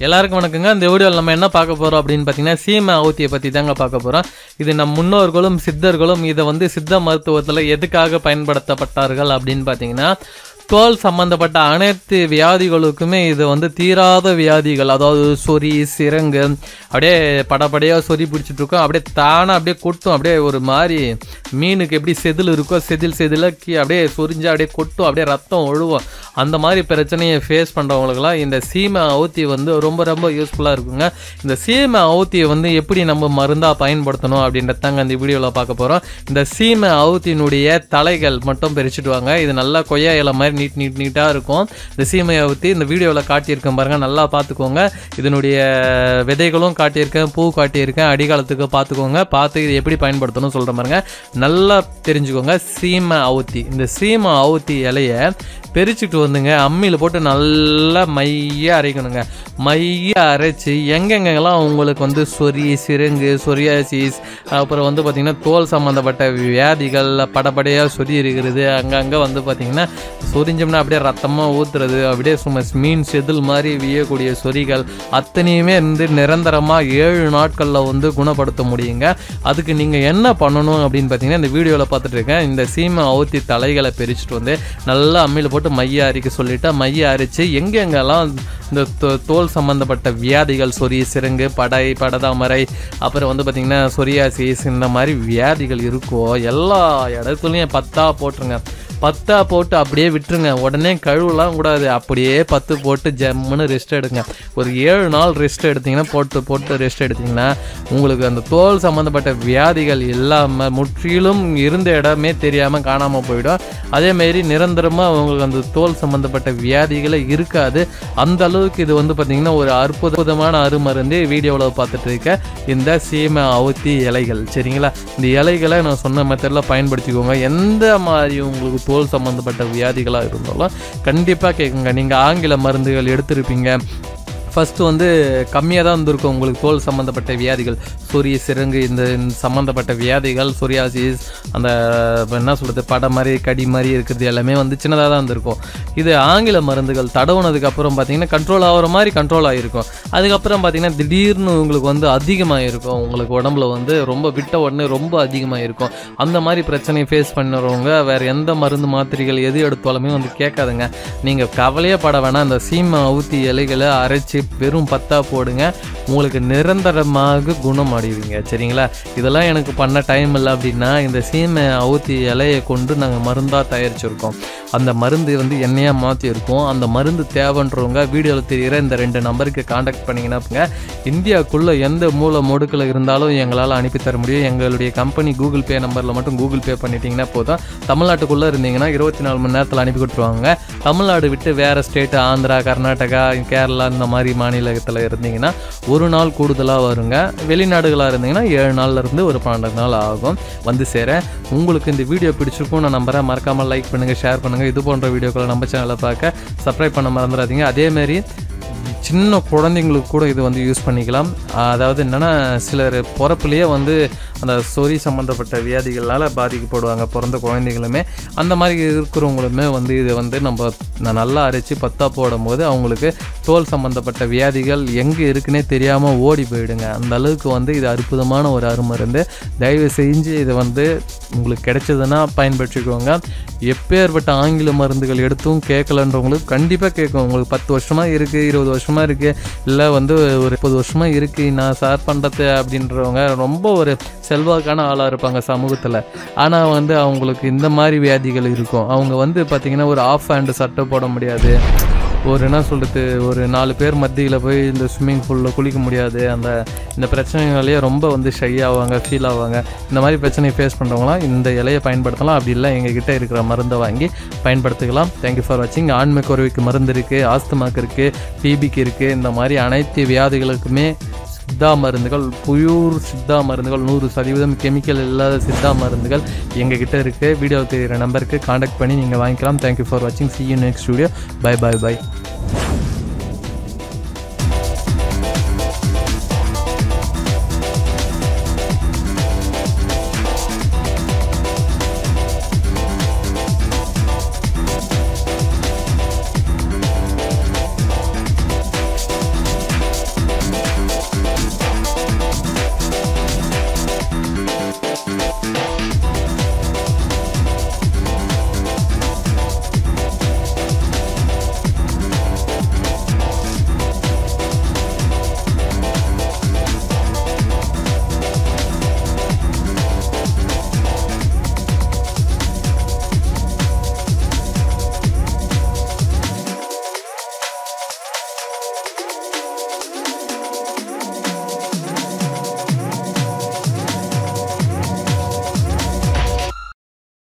எல்லாருக்கும் வணக்கங்க இந்த வீடியோவில் நம்ம என்ன பார்க்க போகிறோம் அப்படின்னு பார்த்தீங்கன்னா சீம அவுத்தியை பற்றி தாங்க பார்க்க போகிறோம் இது நம் முன்னோர்களும் சித்தர்களும் இதை வந்து சித்த மருத்துவத்தில் எதுக்காக பயன்படுத்தப்பட்டார்கள் அப்படின்னு பார்த்தீங்கன்னா தோல் சம்பந்தப்பட்ட அனைத்து வியாதிகளுக்குமே இது வந்து தீராத வியாதிகள் அதாவது சொறி சிரங்கு அப்படியே படபடையாக சொறி பிடிச்சிட்டு இருக்கும் அப்படியே தானாக அப்படியே கொட்டும் அப்படியே ஒரு மாதிரி மீனுக்கு எப்படி செதில் இருக்கோ செதில் செதில கீ அப்படியே சொரிஞ்சு அப்படியே கொட்டும் அப்படியே ரத்தம் ஒழுவும் அந்த மாதிரி பிரச்சனையை ஃபேஸ் பண்ணுறவங்களுக்குலாம் இந்த சீமை அவுத்தி வந்து ரொம்ப ரொம்ப யூஸ்ஃபுல்லாக இருக்குங்க இந்த சீமை அவுத்தியை வந்து எப்படி நம்ம மருந்தாக பயன்படுத்தணும் அப்படின்றதாங்க இந்த வீடியோவில் பார்க்க போகிறோம் இந்த சீமை அவுத்தினுடைய தலைகள் மட்டும் பிரிச்சுட்டு வாங்க இது நல்லா கொய்யா இலை மாதிரி நீட் நீட் நீட்டாக இருக்கும் இந்த சீமை அவுத்தி இந்த வீடியோவில் காட்டியிருக்கேன் பாருங்க நல்லா பார்த்துக்கோங்க இதனுடைய விதைகளும் காட்டியிருக்கேன் பூ காட்டியிருக்கேன் அடிகாலத்துக்கு பார்த்துக்கோங்க பார்த்து இது எப்படி பயன்படுத்தணும் சொல்கிற பாருங்க நல்லா தெரிஞ்சுக்கோங்க சீமை அவுத்தி இந்த சீமை அவுத்தி இலைய பெரிச்சுட்டு வந்துங்க அம்மியில் போட்டு நல்லா மைய அரைக்கணுங்க மைய அரைச்சி எங்கெங்கெல்லாம் உங்களுக்கு வந்து சொறி சிரங்கு சொரியாசிஸ் அப்புறம் வந்து பார்த்திங்கன்னா தோல் சம்மந்தப்பட்ட வியாதிகள் படபடையாக சொறி இருக்கிறது அங்கங்கே வந்து பார்த்திங்கன்னா சொரிஞ்சோம்னா அப்படியே ரத்தமாக ஊற்றுறது அப்படியே சும்மா மீன் செதில் மாதிரி வியக்கூடிய சொறிகள் அத்தனையுமே வந்து நிரந்தரமாக ஏழு நாட்களில் வந்து குணப்படுத்த முடியுங்க அதுக்கு நீங்கள் என்ன பண்ணணும் அப்படின்னு பார்த்தீங்கன்னா இந்த வீடியோவில் பார்த்துட்டு இருக்கேன் இந்த சீமை அவுத்தி தலைகளை பிரிச்சுட்டு வந்து நல்லா அம்மியில் போட்டு மைய அரிக்க சொல்லிட்டா மைய அரித்து எங்கெங்கெல்லாம் இந்த தோ- தோல் சம்மந்தப்பட்ட வியாதிகள் சொறி சிரங்கு படை படதாமரை அப்புறம் வந்து பார்த்திங்கன்னா சொரியாசிஸ் இந்த மாதிரி வியாதிகள் இருக்கோ எல்லா இடத்துலையும் பத்தா போட்டுருங்க பத்தா போட்டு அப்படியே விட்டுருங்க உடனே கழுவலாம் கூடாது அப்படியே பத்து போட்டு ஜம்முன்னு ரெஸ்ட் எடுங்க ஒரு ஏழு நாள் ரெஸ்ட் எடுத்தீங்கன்னா போட்டு போட்டு ரெஸ்ட் எடுத்தீங்கன்னா உங்களுக்கு அந்த தோல் சம்மந்தப்பட்ட வியாதிகள் இல்லாமல் முற்றிலும் இருந்த இடமே தெரியாமல் காணாமல் போயிடும் அதேமாரி நிரந்தரமாக உங்களுக்கு அந்த தோல் சம்மந்தப்பட்ட வியாதிகளே இருக்காது அந்த அளவுக்கு இது வந்து பார்த்திங்கன்னா ஒரு அற்புதமான அருமருந்து வீடியோவில் பார்த்துட்டு இருக்க இந்த சீமை அவுத்தி இலைகள் சரிங்களா இந்த இலைகளை நான் சொன்ன மெத்தடில் பயன்படுத்திக்கோங்க எந்த மாதிரி உங்களுக்கு தோல் சம்மந்தப்பட்ட வியாதிகளாக இருந்தாலும் கண்டிப்பாக கேட்குங்க நீங்கள் ஆங்கில மருந்துகள் எடுத்திருப்பீங்க ஃபஸ்ட்டு வந்து கம்மியாக தான் இருந்திருக்கும் உங்களுக்கு தோல் சம்மந்தப்பட்ட வியாதிகள் சொறி சிரங்கு இந்த இந்த சம்மந்தப்பட்ட வியாதிகள் சொரியாசிஸ் அந்த இப்ப என்ன சொல்கிறது படை மாதிரி கடி மாதிரி இருக்கிறது எல்லாமே வந்து சின்னதாக தான் இருந்திருக்கும் இது ஆங்கில மருந்துகள் தடவுனதுக்கு அப்புறம் பார்த்தீங்கன்னா கண்ட்ரோல் ஆகிற மாதிரி கண்ட்ரோல் ஆகிருக்கும் அதுக்கப்புறம் பார்த்தீங்கன்னா திடீர்னு உங்களுக்கு வந்து அதிகமாக இருக்கும் உங்களுக்கு உடம்புல வந்து ரொம்ப விட்ட உடனே ரொம்ப அதிகமாக இருக்கும் அந்த மாதிரி பிரச்சனையை ஃபேஸ் பண்ணுறவங்க வேறு எந்த மருந்து மாத்திரைகள் எது எடுத்தாலுமே வந்து கேட்காதுங்க நீங்கள் கவலையே பட வேணாம் இந்த சீமை அவுத்தி இலைகளை அரைச்சி வெறும் பத்தா போடுங்க உங்களுக்கு நிரந்தரமாக குணம் அடைவீங்க சரிங்களா இதெல்லாம் எனக்கு பண்ண டைம் இல்லை அப்படின்னா இந்த சீமை அவுத்தி இலையை கொண்டு நாங்கள் மருந்தாக தயாரிச்சிருக்கோம் அந்த மருந்து வந்து எண்ணெயாக மாற்றி இருக்கும் அந்த மருந்து தேவைன்றவங்க வீடியோவில் தெரிகிற இந்த ரெண்டு நம்பருக்கு காண்டாக்ட் பண்ணிங்கன்னாப்புங்க இந்தியாவுக்குள்ளே எந்த மூல முடுக்கில் இருந்தாலும் எங்களால் அனுப்பி தர முடியும் எங்களுடைய கம்பெனி கூகுள் பே நம்பரில் மட்டும் கூகுள் பே பண்ணிட்டீங்கன்னா போதும் தமிழ்நாட்டுக்குள்ளே இருந்தீங்கன்னா இருபத்தி நாலு மணி நேரத்தில் அனுப்பி கொடுத்துருவாங்க தமிழ்நாடு விட்டு வேறு ஸ்டேட்டு ஆந்திரா கர்நாடகா கேரளா இந்த மாதிரி மாநிலத்தில் இருந்தீங்கன்னா ஒரு நாள் கூடுதலாக வருங்க வெளிநாடுகளாக இருந்தீங்கன்னா ஏழு நாள்ல இருந்து ஒரு பன்னெண்டு நாள் ஆகும் வந்து சேர உங்களுக்கு இந்த வீடியோ பிடிச்சிருக்கும் நான் நம்புறேன் மறக்காமல் லைக் பண்ணுங்கள் ஷேர் பண்ணுங்கள் இது போன்ற வீடியோக்களை நம்ம சேனலை பார்க்க சப்ஸ்கிரைப் பண்ண மறந்துடாதீங்க அதேமாரி சின்ன குழந்தைங்களுக்கு கூட இது வந்து யூஸ் பண்ணிக்கலாம் அதாவது என்னென்னா சிலர் பிறப்புலேயே வந்து அந்த சொறி சம்மந்தப்பட்ட வியாதிகளால் பாதிக்கப்படுவாங்க பிறந்த குழந்தைகளுமே அந்த மாதிரி இருக்கிறவங்களுமே வந்து இது வந்து நம்ம ந- நல்லா அரைச்சி பத்தா போடும்போது அவங்களுக்கு தோல் சம்மந்தப்பட்ட வியாதிகள் எங்கே இருக்குன்னே தெரியாமல் ஓடி போயிடுங்க அந்த அளவுக்கு வந்து இது அற்புதமான ஒரு அருமருந்து தயவு செஞ்சு இதை வந்து உங்களுக்கு கிடைச்சதுன்னா பயன்படுத்திக்கோங்க எப்பேற்பட்ட ஆங்கில மருந்துகள் எடுத்தும் கேட்கலன்றவங்களுக்கு கண்டிப்பாக கேட்கும் உங்களுக்கு பத்து வருஷமாக இருக்குது இருபது வருஷமாக இருக்குது இல்லை வந்து ஒரு முப்பது வருஷமாக இருக்குது நான் சார் பண்ணுறது அப்படின்றவங்க ரொம்ப ஒரு செல்வாக்கான ஆளாக இருப்பாங்க சமூகத்தில் ஆனால் வந்து அவங்களுக்கு இந்த மாதிரி வியாதிகள் இருக்கும் அவங்க வந்து பார்த்திங்கன்னா ஒரு ஆஃப் ஹேண்டு சட்டை போட முடியாது ஒரு என்ன சொல்கிறது ஒரு நாலு பேர் மத்தியில் போய் இந்த ஸ்விம்மிங் பூலில் குளிக்க முடியாது அந்த இந்த பிரச்சனைகளையே ரொம்ப வந்து ஷை ஆவாங்க ஃபீல் ஆவாங்க இந்த மாதிரி பிரச்சனையை ஃபேஸ் பண்ணுறவங்களாம் இந்த இலையை பயன்படுத்தலாம் அப்படி இல்லை எங்ககிட்ட இருக்கிற மருந்தை வாங்கி பயன்படுத்திக்கலாம் தேங்க்யூ ஃபார் வாட்சிங் ஆண்மை குறைவுக்கு மருந்து இருக்குது ஆஸ்துமாக்கு இருக்குது டிபிக்கு இருக்குது இந்த மாதிரி அனைத்து வியாதிகளுக்குமே சித்தா மருந்துகள் புயூர் சித்தா மருந்துகள் நூறு சதவீதம் கெமிக்கல் இல்லாத சித்தா மருந்துகள் எங்ககிட்ட இருக்குது வீடியோ தெரிகிற நம்பருக்கு காண்டாக்ட் பண்ணி நீங்கள் வாங்கிக்கலாம் தேங்க்யூ ஃபார் வாட்சிங் see you next video bye bye by